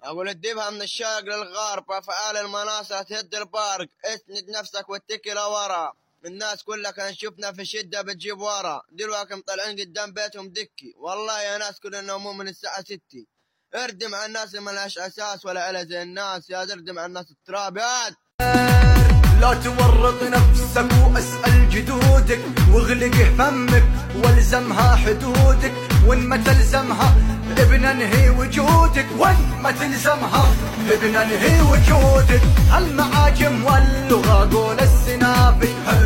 اقول تجيبها من الشرق للغرب افعال المناصة تهد البارق اسند نفسك واتكل ورا الناس كلها كان شفنا في شدة بتجيب ورا دلوقتي مطلعين قدام بيتهم دكي والله يا ناس كلنا نومون من الساعة ستي اردم على الناس اللي ملهاش اساس ولا على زي الناس يا اردم على الناس التراب يا لا تورط نفسك واسأل جدودك واغلق فمك والزمها حدودك وان ما تلزمها ابن انهي وجودك وان ما تلزمها ابن انهي وجودك المعاجم واللغة قول السنافي